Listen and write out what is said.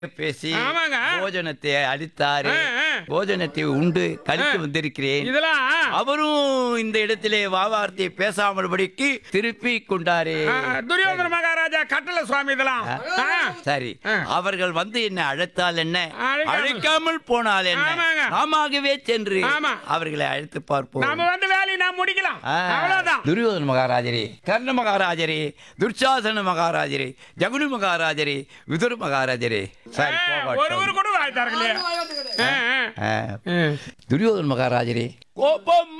பேசி ஆமாங்க. போஜனத்தை அளித்தாரு ஆ, ஆ. போஜனத்தை உண்டு கழித்து ஆ. வந்திருக்கிறேன் இதெல்லாம் அவரும் இந்த இடத்திலே வாவார்த்தை பேசாமல்படிக்கு திருப்பி கொண்டாரே ஆ, துரியோதன மகாராஜா கட்டளை சுவாமி இதெல்லாம் ஆ. சரி ஆ. அவர்கள் வந்து என்ன அழைத்தால் என்ன அழைக்காமல். அழைக்காமல் போனால் என்ன ஆமாங்க. நாமாகவே சென்று ஆமா. அவர்களை அழைத்து பார்ப்போம் நாம வந்து வேலையை நாம் முடிக்கலாம் ஆ. அவ்வளவுதான் துரியோதன மகாராஜரே கர்ண மகாராஜரே துர்சாசன மகாராஜரே ஜகுனு மகாராஜரே விதுர மகாராஜரே சரி ஆ, போகட்டும். ஒருவர் கூட வாழ்த்தார்களே ஆ, ஆ. ஆ, ஆ. துரியோதன மகாராஜரே கோபம்